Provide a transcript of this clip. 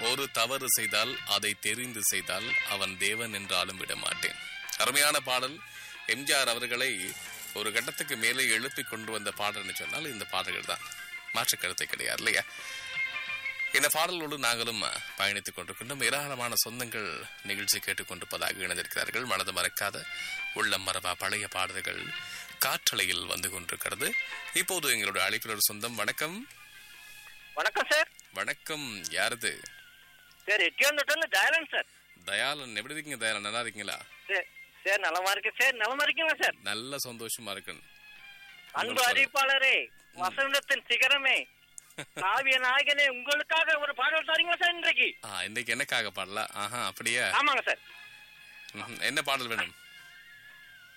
ஒரு தவறு செய்தால் அதை தெரிந்து செய்தால் அவன் தேவன் என்றாலும் விட மாட்டேன் அருமையான பாடல் எம்ஜிஆர் அவர்களை ஒரு கட்டத்துக்கு மேலே எழுப்பி கொண்டு வந்த பாடல்னு சொன்னால் இந்த பாடல்கள் தான் மாற்று கருத்தை கிடையாது இல்லையா இந்த பாடலோடு நாங்களும் பயணித்துக் கொண்டிருக்கின்றோம் ஏராளமான சொந்தங்கள் நிகழ்ச்சி கேட்டுக்கொண்டிருப்பதாக இணைந்திருக்கிறார்கள் மனது மறக்காத உள்ளம் மரபா பழைய பாடல்கள் காற்றலையில் வந்து கொண்டிருக்கிறது இப்போது எங்களுடைய அழைப்பில் ஒரு சொந்தம் வணக்கம் வணக்கம் சார் வணக்கம் யாரது சார் எட்டியாந்தோட்டம் தயாளன் சார் தயாளன் எப்படி இருக்கீங்க தயாளன் நல்லா இருக்கீங்களா சார் சார் நலமா இருக்கு சார் நலமா இருக்கீங்களா சார் நல்ல சந்தோஷமா இருக்கேன் அன்பு அறிவிப்பாளரே வசந்தத்தின் சிகரமே காவிய நாயகனே உங்களுக்காக ஒரு பாடல் தரீங்களா சார் இன்றைக்கு ஆ இன்னைக்கு எனக்காக பாடலாம் ஆஹா அப்படியா ஆமாங்க சார் ம்ஹும். என்ன பாடல் வேணும்